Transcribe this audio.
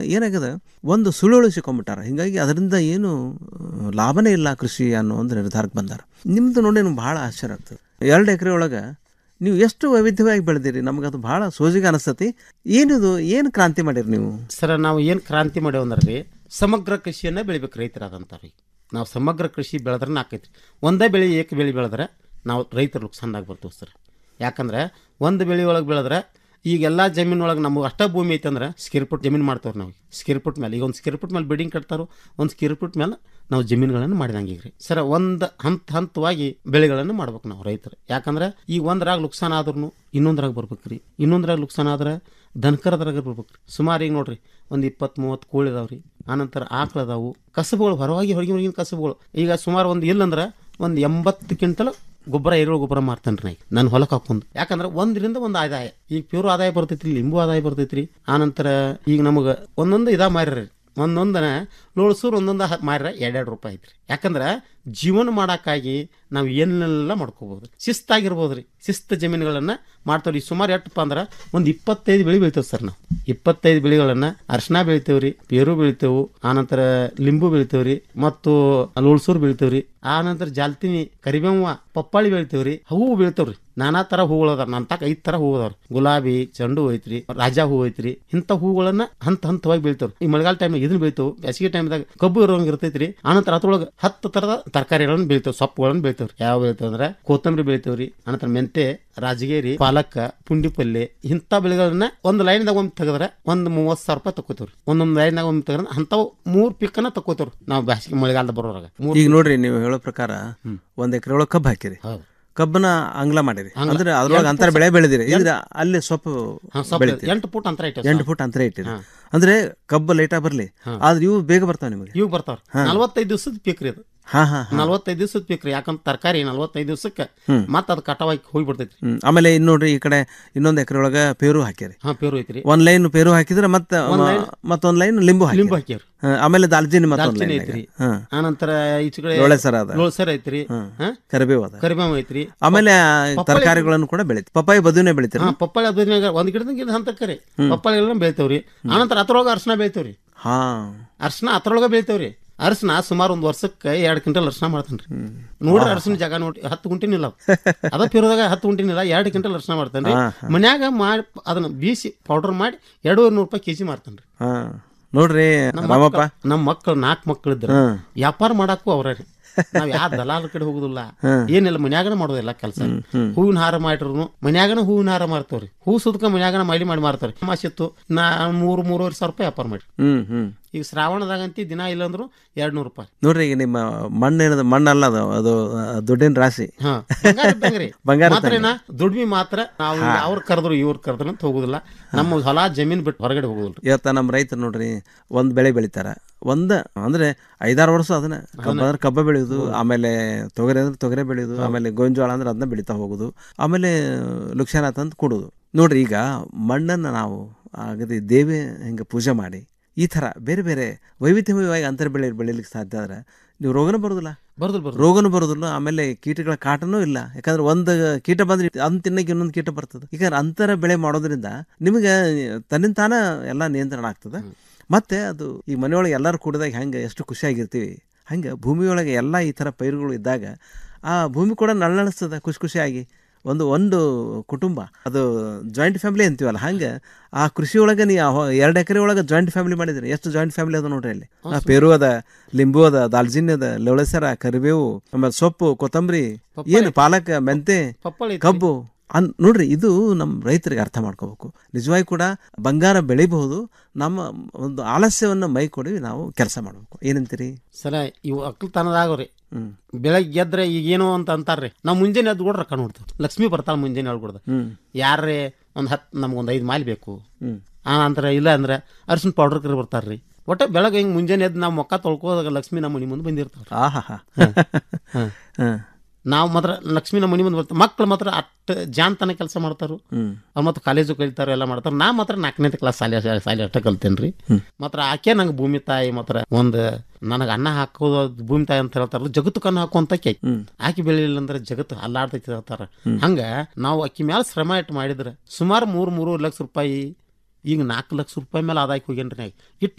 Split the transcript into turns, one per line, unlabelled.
ಏನಾಗದ ಒಂದು ಸುಳುವಳು ಸಿಕ್ಕೊಂಬಿಟ್ಟಾರ ಹಿಂಗಾಗಿ ಅದರಿಂದ ಏನು ಆ, ಲಾಭನೇ ಇಲ್ಲ ಕೃಷಿ ಅನ್ನೋ ಒಂದು ನಿರ್ಧಾರಕ್ಕೆ ಬಂದಾರ ನಿಮ್ದು ನೋಡಿ ನಮ್ಗೆ ಭಾಳ ಆಶ್ಚರ್ಯ ಆಗ್ತದೆ ಎರಡು ಎಕರೆ ಒಳಗೆ ನೀವು ಎಷ್ಟು ವೈವಿಧ್ಯವಾಗಿ ಬೆಳೆದಿರಿ ನಮ್ಗೆ ಅದು ಭಾಳ ಸೋಜಿಗೆ ಅನಿಸ್ತತಿ ಏನಿದು ಏನು ಕ್ರಾಂತಿ ಮಾಡಿರಿ ನೀವು
ಸರ ನಾವು ಏನು ಕ್ರಾಂತಿ ಮಾಡೇವು ಅಂದ್ರೆ ರೀ ಸಮಗ್ರ ಕೃಷಿಯನ್ನ ಬೆಳಿಬೇಕು ರೈತರಾದಂಥವ್ರಿಗೆ ನಾವು ಸಮಗ್ರ ಕೃಷಿ ಬೆಳೆದ್ರೆ ನಾಕೈತಿ ಒಂದೇ ಬೆಳೆ ಏಕ ಬೆಳೆ ಬೆಳೆದ್ರೆ ನಾವು ರೈತರು ನುಕ್ಸಾನ್ದಾಗ ಬರ್ತೀವಿ ಸರ್ ಯಾಕಂದ್ರೆ ಒಂದು ಬೆಳೆ ಒಳಗೆ ಬೆಳೆದ್ರೆ ಈಗೆಲ್ಲ ಜಮೀನು ಒಳಗೆ ನಮಗೆ ಅಷ್ಟ ಭೂಮಿ ಐತೆ ಅಂದ್ರೆ ಸ್ಕ್ವೇರ್ ಫುಟ್ ಜಮೀನು ಮಾಡ್ತವ್ರಿ ನಾವು ಸ್ಕ್ವೇರ್ ಫುಟ್ ಮೇಲೆ ಈಗ ಒಂದು ಸ್ಕ್ವೇರ್ ಫುಟ್ ಮೇಲೆ ಬಿಲ್ಡಿಂಗ್ ಕಟ್ತಾರೋ ಒಂದು ಸ್ಕ್ವೇರ್ ಫುಟ್ ಮೇಲೆ ನಾವು ಜಮೀನುಗಳನ್ನು ಮಾಡಿದಂಗೆ ಈಗ ರೀ ಸರ್ ಒಂದು ಹಂತ ಹಂತವಾಗಿ ಬೆಳೆಗಳನ್ನು ಮಾಡ್ಬೇಕು ನಾವು ರೈತರು ಯಾಕಂದ್ರೆ ಈಗ ಒಂದ್ರಾಗ ನುಕ್ಸಾನ ಆದ್ರೂ ಇನ್ನೊಂದ್ರಾಗ ಬರ್ಬೇಕು ರೀ ಇನ್ನೊಂದ್ರಾಗ ನುಕ್ಸಾನ ಆದ್ರೆ ದನಕರದ್ರಾಗ ಬರ್ಬೇಕು ರೀ ಸುಮಾರು ಈಗ ನೋಡ್ರಿ ಒಂದು ಇಪ್ಪತ್ತು ಮೂವತ್ತು ಕೋಳಿ ಅದಾವ್ರಿ ಆನಂತರ ಆಕಳು ಅದಾವು ಕಸಬುಗಳು ಹೊರವಾಗಿ ಹೊರಗೆ ಹೊರಗಿನ ಕಸಬುಗಳು ಈಗ ಸುಮಾರು ಒಂದು ಇಲ್ಲಂದ್ರೆ ಒಂದು ಎಂಬತ್ತು ಕ್ವಿಂಟಲ್ ಗೊಬ್ಬರ ಎರೆಹುಳ ಗೊಬ್ಬರ ಮಾರ್ತೇನೆ ರೀ ನಾನು ಹೊಲಕ್ಕೆ ಹಾಕೊಂಡು ಯಾಕಂದ್ರೆ ಒಂದರಿಂದ ಒಂದು ಆದಾಯ ಈಗ ಪ್ಯೂರ್ ಆದಾಯ ಬರ್ತೈತ್ರಿ ಲಿಂಬು ಆದಾಯ ಬರ್ತೈತ್ರಿ ಆನಂತರ ಈಗ ನಮಗೆ ಒಂದೊಂದು ಇದಾ ಮಾರ್ರಿ ಒಂದೊಂದನ ಲೋಳ್ಸೂರು ಒಂದೊಂದು ಹ- ಮಾರ್ರ ಎರಡೆರಡು ರೂಪಾಯಿ ಐತ್ರಿ ಯಾಕಂದ್ರೆ ಜೀವನ ಮಾಡೋಕ್ಕಾಗಿ ನಾವು ಏನೆಲ್ಲ ಮಾಡ್ಕೋಬೋದು ಶಿಸ್ತಾಗಿರ್ಬೋದು ರೀ ಶಿಸ್ತು ಜಮೀನುಗಳನ್ನು ಮಾಡ್ತಾವ್ರಿ ಸುಮಾರು ಎಷ್ಟಪ್ಪ ಅಂದ್ರೆ ಒಂದು ಇಪ್ಪತ್ತೈದು ಬೆಳೆ ಬೆಳಿತೇವೆ ಸರ್ ನಾವು ಇಪ್ಪತ್ತೈದು ಬೆಳೆಗಳನ್ನು ಅರ್ಶಿನ ಬೆಳಿತೇವೆ ರೀ ಪೇರು ಬೆಳಿತೇವೆ ಆನಂತರ ಲಿಂಬು ಬೆಳಿತೇವೆ ರೀ ಮತ್ತು ಲೋಳ್ಸೂರು ಬೆಳಿತೇವೆ ರೀ ಆನಂತರ ಜಾಲ್ತಿನಿ ಕರಿಬೇವ ಪಪ್ಪಾಳಿ ಬೆಳಿತೇವೆ ರೀ ಹೂವು ಬೆಳಿತೇವೆ ರೀ ನಾನಾ ಥರ ಹೂಗಳು ಅದಾವ ನನ್ನ ತಕ ಐದು ಥರ ಹೂವು ಅದಾವ್ರಿ ಗುಲಾಬಿ ಚೆಂಡು ಹೂ ಐತ್ರಿ ರಾಜಾ ಹೂ ಐತ್ರಿ ಇಂಥ ಹೂಗಳನ್ನ ಹಂತ ಹಂತವಾಗಿ ಬೆಳಿತಾವ್ರಿ ಈ ಮಳೆಗಾಲ ಟೈಮ್ನಾಗ ಇದನ್ನ ಬೆಳಿತಾವೆ ಬೇಸಿಗೆ ಟೈಮ್ದಾಗ ಕಬ್ಬು ಇರೋಂಗೆ ಇರ್ತೈತ್ರಿ ಆನಂತರ ಅದ್ರೊಳಗೆ ಹತ್ತು ಥರದ ತರಕಾರಿಗಳನ್ನು ಬೆಳಿತಾವೆ ಸೊಪ್ಪುಗಳನ್ನು ಬೆಳಿತಾವ್ರಿ ಯಾವ ಬೆಳಿತಾವ ಅಂದ್ರೆ ಕೊತ್ತಂಬರಿ ಬೆಳಿತಾವ್ರಿ ಆನಂತರ ಮೆಂತೆ ರಾಜಗೇರಿ ಪಾಲಕ ಪುಂಡಿ ಪಲ್ಲೆ ಇಂಥ ಬೆಳೆಗಳನ್ನ ಒಂದು ಲೈನ್ದಾಗ ಒಮ್ಮೆ ತೆಗೆದ್ರೆ ಒಂದು ಮೂವತ್ತು ಸಾವಿರ ರೂಪಾಯಿ ತಗೋತೇವ್ರಿ ಒಂದೊಂದು ಲೈನ್ದಾಗ ಒಮ್ಮೆ ತೆಗೆದ್ರೆ ಅಂಥವು ಮೂರು ಪಿಕ್ಕನ್ನ ತಗೋತೇವ್ರಿ ನಾವು ಬೇಸಿಗೆ ಮಳೆಗಾಲದ ಬರೋರಾಗ ಮೂರ್
ಈಗ ನೋಡ್ರಿ ನೀವು ಹೇಳೋ ಪ್ರಕಾರ ಒಂದ್ ಎಕರೆ ಒಳಗೆ ಕಬ್ಬು ಹಾಕಿರಿ
ಹೌದು.
ಕಬ್ಬನ ಅಂಗ್ಲ ಮಾಡಿರಿ
ಅಂಗ್ಲ.
ಅಂದ್ರೆ ಅದ್ರೊಳಗೆ
ಎಂಟು
ಅಂತರ
ಫುಟ್
ಬೆಳೆ ಬೆಳೆದಿರಿ ಈಗ ಅಲ್ಲಿ ಸೊಪ್ಪು
ಹಾ, ಸೊಪ್ಪು
ಬೆಳಿತೀರಿ.
ಎಂಟು ಫುಟ್ ಅಂತರ ಇಟ್ಟೇವ್
ಎಂಟು
ಸರ್.
ಫುಟ್ ಅಂತರ ಇಟ್ಟಿರಿ
ಹಾ.
ಅಂದ್ರೆ ಕಬ್ಬು ಲೇಟಾಗಿ ಬರ್ಲಿ ಆದ್ರೆ ಇವು ಬೇಗ ಬರ್ತಾವ ನಿಮಗೆ
ಇವು ಬರ್ತಾವ
ಹಾ.
ನಲವತ್ತೈದು ದಿವಸದ ಪೀಕ್ ರೀ ಅದು
ಹಾ ಹಾ ಹಾ.
ನಲವತ್ತೈದು ದಿವಸದ ಪೀಕ್ ರೀ ಯಾಕಂದ್ರೆ ತರಕಾರಿ ನಲವತ್ತೈದು ದಿವಸಕ್ಕೆ
ಹ್ಮ್.
ಮತ್ತೆ ಅದು ಕಟಾವಾಗಿ ಹೋಗಿ ಬಿಡ್ತೈತ್ರಿ
ಹ್ಮ್. ಆಮೇಲೆ ಇನ್ನು ನೋಡ್ರಿ ಈ ಕಡೆ ಇನ್ನೊಂದ್ ಎಕರೆ ಒಳಗ ಪೇರು ಹಾಕ್ಯಾರಿ
ಹಾ ಪೇರು ಐತ್ರಿ
ಒಂದ್ ಲೈನ್ ಪೇರು ಹಾಕಿದ್ರೆ ಮತ್ತೆ
ಒಂದ್ line-
ಮತ್ತೊಂದ್ ಲೈನ್ ಲಿಂಬು ಹಾಕಿ
ಲಿಂಬು ಹಾಕ್ಯಾವ್ರಿ.
ಆಮೇಲೆ ದಾಲ್ಚಿನ್ನಿ ಮತ್ತೊಂದ್
ದಾಲ್ಚಿನ್ನಿ
ಲೈನ್
ಐತ್ರಿ
ಹಾ
ಆನಂತರ ಈಚೆ ಕಡೆ
ಲೋಳೆ ಸರ ಅದ.
ಲೋಳೆಸರ ಐತ್ರಿ ಹಾ?
ಕರಿಬೇವು ಅದ
ಕರಿಬೇವು ಐತ್ರಿ
ಆಮೇಲೆ
ಪಪ್ಪಾಳಿ-
ತರಕಾರಿಗಳನ್ನು ಕೂಡ ಬೆಳಿತೀವಿ ಪಪ್ಪಾಯಿ ಬದುನೆ ಬೆಳಿತೀರಿ
ಹಾ ಪಪ್ಪಾಳಿ ಅದ್ರಾಗ ಒಂದ್ ಗಿಡದ ಗಿಡ ಹಂತ ಕರಿ ಪಪ್ಪಾಳಿಗಳನ್ನ ಬೆಳಿತೇವ್ರಿ ಆನಂತರ ಅದ್ರೊಳಗ ಅರ್ಶನ ಬೆಳಿತೇವ್ರಿ
ಹಾ
ಅರ್ಶನ ಅದ್ರೊಳಗ ಬೆಳಿತೇವ್ರಿ ಅರ್ಶನ ಸುಮಾರು ಒಂದ್ ವರ್ಷಕ್ಕೆ ಎರಡ್ ಕ್ವಿಂಟಲ್ ಅರ್ಶನ ಮಾಡ್ತಾನ್ರಿ ನೋಡ್ರಿ ಅರ್ಶನ ಜಾಗ ನೋಡಿ ಹತ್ತು ಗುಂಟಿನಿಲ್ಲ ಅವು. ಅದ ಪಿರೋದಾಗ ಹತ್ತು ಗುಂಟಿನಿಲ್ಲ ಎರಡು ಕ್ವಿಂಟಲ್ ಅರ್ಶನ ಮಾಡ್ತಾನ್ರಿ
ಹಾ,
ಮನ್ಯಾಗ ಮಾಡಿ ಅದನ್ನ ಬೀಸಿ ಪೌಡರ್ ಮಾಡಿ ಎರಡೂವರೆ ನೂರು ರೂಪಾಯಿ ಕೆಜಿ ಮಾರ್ತಾನ್ರಿ
ಹಾ ನೋಡ್ರಿ
ನಮ್ಮ
ರಾಮಪ್ಪ
ಮಕ್ಳು- ನಮ್ಮ ಮಕ್ಕಳು ನಾಲ್ಕು ಮಕ್ಕಳು ಇದ್ರ
ಹ್ಮ್.
ವ್ಯಾಪಾರ ಮಾಡಕ್ಕೂ ಅವ್ರ ನಾವ್ ಯಾವ ದಲಾಲ ಕಡೆ ಹೋಗುದಿಲ್ಲ
ಹ್ಮ್.
ಏನಿಲ್ಲ ಮನ್ಯಾಗನ ಮಾಡೋದಿಲ್ಲ ಕೆಲಸ ಹೂವಿನ ಹಾರ ಮಾಡಿದ್ರು ಮನ್ಯಾಗನ ಹೂವಿನ ಹಾರ ಮಾರ್ತವ್ರಿ ಹೂ ಸುದ್ಕ ಮನ್ಯಾಗನ ಮೈಲಿ ಮಾಡಿ ಮಾರ್ತಾವ್ರಿ ಮಾಸಿತ್ತು ನಾ ಮೂರು ಮೂರುವರೆ ಸಾವಿರ ರೂಪಾಯಿ ವ್ಯಾಪಾರ ಮಾಡಿ
ಹ್ಮ್ ಹ್ಮ್
ಈಗ ಶ್ರಾವಣದಾಗಂತಿ ದಿನ ಇಲ್ಲ ಅಂದ್ರು ಎರಡ್ ನೂರು ರೂಪಾಯಿ
ನೋಡ್ರಿ ಈಗ ನಿಮ್ಮ ಮಣ್ಣೇನದ ಮಣ್ಣಲ್ಲ ಅದು ಅದು ಆ, ದುಡ್ಡಿನ ರಾಶಿ
ಹಾ ಬಂಗಾರ ಇದ್ದಂಗ್ರಿ.
ಬಂಗಾರ
ಮಾತ್ರ
ಇದ್ದಂಗೆ.
ಏನ ದುಡ್ಮಿ ಮಾತ್ರ ನಾವು ಅವ್ರು ಕರೆದ್ರು ಇವ್ರು ಕರೆದ್ರು ಅಂತ ಹೋಗುದಿಲ್ಲ ನಮ್ಮ ಹೊಲ ಜಮೀನ್ ಬಿಟ್ಟು ಹೊರಗಡೆ ಹೋಗುದಿಲ್ಲ
ಇವತ್ತ ನಮ್ಮ ರೈತರು ನೋಡ್ರಿ ಒಂದ್ ಬೆಳೆ ಬೆಳಿತಾರ ಒಂದ ಅಂದ್ರೆ ಐದಾರು ವರ್ಷ ಅದನ್ನ ಕಬ್ಬ ಅಂದ್ರೆ ಕಬ್ಬ ಬೆಳೆಯೋದು ಆಮೇಲೆ ತೊಗರಿ ಅಂದ್ರೆ ತೊಗರಿ ಬೆಳೆಯೋದು ಆಮೇಲೆ ಗೋಂಜಾಳ ಅಂದ್ರೆ ಅದನ್ನ ಬೆಳಿತಾ ಹೋಗುದು ಆಮೇಲೆ ಲುಕ್ಷಾನ ತಂದು ಕೊಡೋದು ನೋಡ್ರಿ ಈಗ ಮಣ್ಣನ್ನು ನಾವು ಆಗದೆ ದೇವಿ ಹಿಂಗೆ ಪೂಜೆ ಮಾಡಿ ಈ ಥರ ಬೇರೆ ಬೇರೆ ವೈವಿಧ್ಯಮಯವಾಗಿ ಅಂತರ ಬೆಳೆ ಬೆಳಿಲಿಕ್ಕೆ ಸಾಧ್ಯ ಆದ್ರೆ ನೀವು ರೋಗನೂ ಬರೋದಿಲ್ಲ
ಬರೋದಿಲ್ಲ ಬರೋದಿಲ್ಲ.
ರೋಗನೂ ಬರೋದಿಲ್ಲ ಆಮೇಲೆ ಕೀಟಗಳ ಕಾಟನೂ ಇಲ್ಲ ಯಾಕಂದ್ರೆ ಒಂದು ಕೀಟ ಬಂದ್ರೆ ಅದನ್ನ ತಿನ್ನಕ್ಕೆ ಇನ್ನೊಂದು ಕೀಟ ಬರ್ತದೆ ಈಗ ಅಂತರ ಬೆಳೆ ಮಾಡೋದ್ರಿಂದ ನಿಮಗೆ ತನ್ನಿಂದ ತಾನ ಎಲ್ಲ ನಿಯಂತ್ರಣ ಆಗ್ತದೆ ಮತ್ತೆ ಅದು ಈ ಮನೆಯೊಳಗೆ ಎಲ್ಲರೂ ಕೂಡಿದಾಗ ಹೆಂಗೆ ಎಷ್ಟು ಖುಷಿಯಾಗಿರ್ತೀವಿ ಹಂಗೆ ಭೂಮಿಯೊಳಗೆ ಎಲ್ಲ ಈ ಥರ ಪೈರುಗಳು ಇದ್ದಾಗ ಆ ಭೂಮಿ ಕೂಡ ನಳ್ಳಣಿಸ್ತದೆ ಖುಷಿ ಖುಷಿಯಾಗಿ ಒಂದು ಒಂದು ಕುಟುಂಬ ಅದು ಜಾಯಿಂಟ್ ಫ್ಯಾಮಿಲಿ ಅಂತೀವಲ್ಲ ಹಂಗೆ ಆ ಕೃಷಿ ಒಳಗೆ ನೀ ಎರಡು ಎಕರೆ ಒಳಗೆ ಜಾಯಿಂಟ್ ಫ್ಯಾಮಿಲಿ ಮಾಡಿದ್ರಿ ಎಷ್ಟು ಜಾಯಿಂಟ್ ಫ್ಯಾಮಿಲಿ ಅದ ನೋಡ್ರಿ ಅಲ್ಲಿ ಆ ಪೇರು ಅದ ಲಿಂಬು ಅದ ದಾಲ್ಚಿನ್ನಿ ಅದ ಲವಳೆಸರ ಕರಿಬೇವು ಆಮೇಲೆ ಸೊಪ್ಪು ಕೊತ್ತಂಬರಿ ಏನು ಪಾಲಕ ಮೆಂತೆ
ಪಪ್ಪಾಳಿ ಐತ್ರಿ.
ಕಬ್ಬು ಅನ್ ನೋಡ್ರಿ ಇದು ನಮ್ಮ ರೈತರಿಗೆ ಅರ್ಥ ಮಾಡ್ಕೋಬೇಕು ನಿಜವಾಗಿ ಕೂಡ ಬಂಗಾರ ಬೆಳಿಬಹುದು ನಮ್ಮ ಒಂದು ಆಲಸ್ಯವನ್ನು ಮೈ ಕೊಡಿ ನಾವು ಕೆಲಸ ಮಾಡಬೇಕು ಏನಂತೀರಿ
ಸರ ಇವು ಅಕ್ಕಲ್ತನದಾಗವ್ರಿ ಬೆಳಗ್ಗೆ ಎದ್ರೆ ಈಗ ಏನೋ ಅಂತ ಅಂತಾರ್ರಿ ನಾವು ಮುಂಜಾನೆ ಎದ್ದು ಕೂಡ ರೊಕ್ಕ ನೋಡ್ತೀವಿ ಲಕ್ಷ್ಮಿ ಬರ್ತಾಳ ಮುಂಜಾನೆ ಹೇಳ್ಕೊಡ್ದ
ಹ್ಮ್.
ಯಾರೇ ಒಂದ್ ಹತ್ತು ನಮ್ಗೊಂದು ಐದು ಮಾಲಿ ಬೇಕು
ಹ್ಮ್.
ಆ ಅಂತರ ಇಲ್ಲ ಅಂದ್ರೆ ಅರ್ಶಿನ ಪೌಡರ್ ಕರೆ ಬರ್ತಾರ್ರಿ ಒಟ್ಟ ಬೆಳಗ್ಗೆ ಹಿಂಗ್ ಮುಂಜಾನೆ ಎದ್ದು ನಾವು ಮೊಕ್ಕ ತೊಳ್ಕೋದಾಗ ಲಕ್ಷ್ಮಿ ನಮ್ಮ ಮನೆ ಮುಂದೆ ಬಂದಿರ್ತಾವ್ರಿ
ಆಹಾ
ನಾವು ಮಾತ್ರ ಲಕ್ಷ್ಮಿ ನಮ್ಮ ಮನೆ ಮುಂದೆ ಬರ್ತಾರೆ ಮಕ್ಳು ಮಾತ್ರ ಅಷ್ಟು ಜಾನ್ತನ ಕೆಲಸ ಮಾಡ್ತಾರು
ಹ್ಮ್.
ಅವ್ರು ಮತ್ತೆ ಕಾಲೇಜು ಕಲಿತಾರ ಎಲ್ಲ ಮಾಡ್ತಾರೆ ನಾ ಮಾತ್ರ ನಾಲ್ಕನೇ ಕ್ಲಾಸ್ ಸಾಲಿ ಸಾಲಿ ಅಷ್ಟ ಕಲ್ತೇನ್ರಿ ಮಾತ್ರ ಆಕೆ ನಂಗೆ ಭೂಮಿ ತಾಯಿ ಮಾತ್ರ ಒಂದು ನನಗೆ ಅನ್ನ ಹಾಕೋದು ಅದು ಭೂಮಿ ತಾಯಿ ಅಂತ ಹೇಳ್ತಾರ ಜಗತ್ತು ಕಣ್ಣು ಹಾಕುವಂತ ಆಕೆ ಆಕೆ ಬೆಳಿಲಿಲ್ಲ ಅಂದ್ರೆ ಜಗತ್ತು ಅಲ್ಲಾಡ್ತೈತಿ ಹೇಳ್ತಾರ ಹಂಗ ನಾವು ಅಕ್ಕಿ ಮ್ಯಾಲ ಶ್ರಮ ಇಟ್ಟು ಮಾಡಿದ್ರೆ ಸುಮಾರು ಮೂರು ಮೂರು ಲಕ್ಷ ರೂಪಾಯಿ ಈಗ ನಾಲ್ಕು ಲಕ್ಷ ರೂಪಾಯಿ ಮೇಲೆ ಆದಾಯಕ್ಕೆ ಹೋಗ್ಯಾನ್ರಿ ನಾ ಇಟ್ಟು